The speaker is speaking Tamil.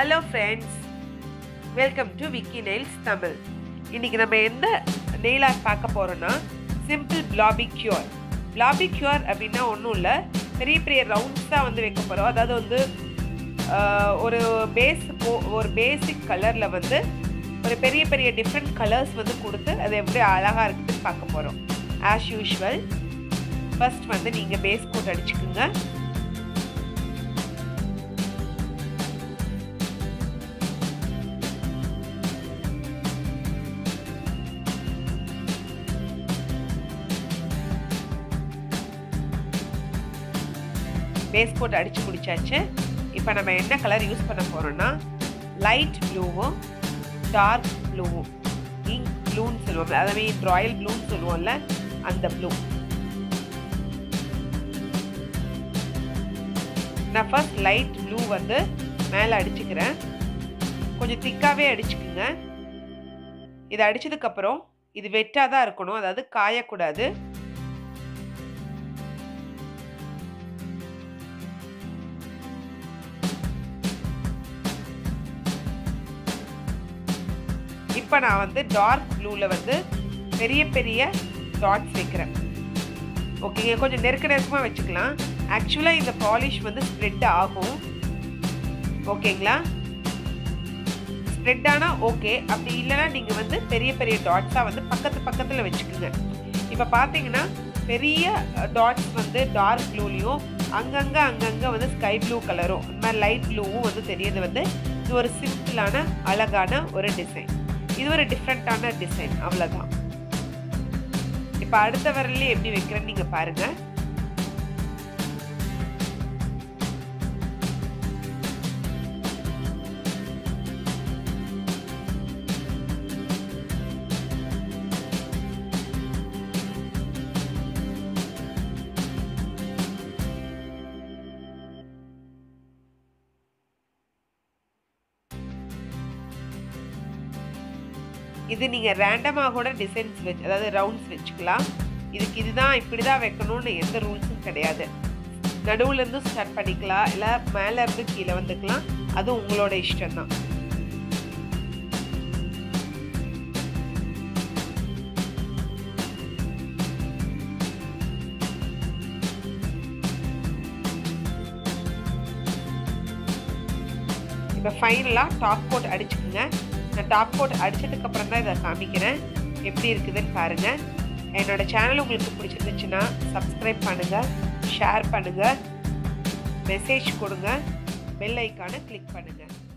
hello friends welcome to Vicky nails Tamil இன்னைக்கு நம்ம எந்த நெயில் ஆர்ட் பார்க்க போகிறோன்னா சிம்பிள் பிளாபி க்யூர் பிளாபி க்யூர் அப்படின்னா ஒன்றும் இல்லை பெரிய பெரிய ரவுண்ட்ஸ் தான் வந்து வைக்க போகிறோம் அதாவது வந்து ஆஹ், ஒரு பேஸ் ஒரு பேசிக் கலரில் வந்து ஒரு பெரிய பெரிய டிஃப்ரெண்ட் கலர்ஸ் வந்து கொடுத்து அது எப்படி அழகாக இருக்குதுன்னு பார்க்க போகிறோம் ஆஸ் யூஷுவல் ஃபர்ஸ்ட் வந்து நீங்கள் பேஸ் கோட் அடிச்சுக்குங்க பேஸ் கோட் அடித்து முடிச்சாச்சு இப்போ நம்ம என்ன கலர் யூஸ் பண்ண போகிறோம்னா லைட் ப்ளூவும் டார்க் ப்ளூவும் இங்க் ப்ளூன்னு சொல்லுவோம் அதை மீன் ராயல் ப்ளூன்னு சொல்லுவோம்ல அந்த ப்ளூ நான் ஃபர்ஸ்ட் லைட் ப்ளூ வந்து மேலே அடிச்சுக்கிறேன் கொஞ்சம் திக்காகவே அடிச்சுக்குங்க இதை அடித்ததுக்கப்புறம் இது வெட்டாக தான் இருக்கணும் அதாவது காயக்கூடாது இப்போ நான் வந்து டார்க் ப்ளூவில் வந்து பெரிய பெரிய டாட்ஸ் வைக்கிறேன் ஓகேங்க கொஞ்சம் நெருக்க நெருக்கமாக வச்சுக்கலாம் ஆக்சுவலாக இந்த பாலிஷ் வந்து ஸ்ப்ரெட் ஆகும் ஓகேங்களா ஸ்ப்ரெட் ஆனால் ஓகே அப்படி இல்லைன்னா நீங்கள் வந்து பெரிய பெரிய டாட்ஸாக வந்து பக்கத்து பக்கத்தில் வச்சுக்கோங்க இப்போ பார்த்தீங்கன்னா பெரிய டாட்ஸ் வந்து டார்க் ப்ளூலேயும் அங்கங்கே அங்கங்கே வந்து ஸ்கை ப்ளூ கலரும் இந்த மாதிரி லைட் ப்ளூவும் வந்து தெரியறது வந்து இது ஒரு சிம்பிளான அழகான ஒரு டிசைன் இது ஒரு டிஃப்ரெண்ட்டான டிசைன் அவ்வளோதான் இப்போ அடுத்த வரலையும் எப்படி வைக்கிறேன்னு நீங்கள் பாருங்கள் இது நீங்கள் ரேண்டமாக கூட டிசைன்ஸ் வச்சு அதாவது ரவுண்ட்ஸ் வச்சுக்கலாம் இதுக்கு இதுதான் இப்படி தான் வைக்கணும்னு எந்த ரூல்ஸும் கிடையாது நடுவுலேருந்து ஸ்டார்ட் பண்ணிக்கலாம் இல்லை மேலே இருந்து கீழே வந்துக்கலாம் அது உங்களோட இஷ்டம்தான் இப்போ ஃபைனலாக டாப் கோட் அடிச்சுக்குங்க நான் டாப் கோட் அடித்ததுக்கப்புறம் தான் இதை காமிக்கிறேன் எப்படி இருக்குதுன்னு பாருங்கள் என்னோட சேனல் உங்களுக்கு பிடிச்சிருந்துச்சுன்னா சப்ஸ்கிரைப் பண்ணுங்கள் ஷேர் பண்ணுங்கள் மெசேஜ் கொடுங்க பெல் ஐக்கானை கிளிக் பண்ணுங்கள்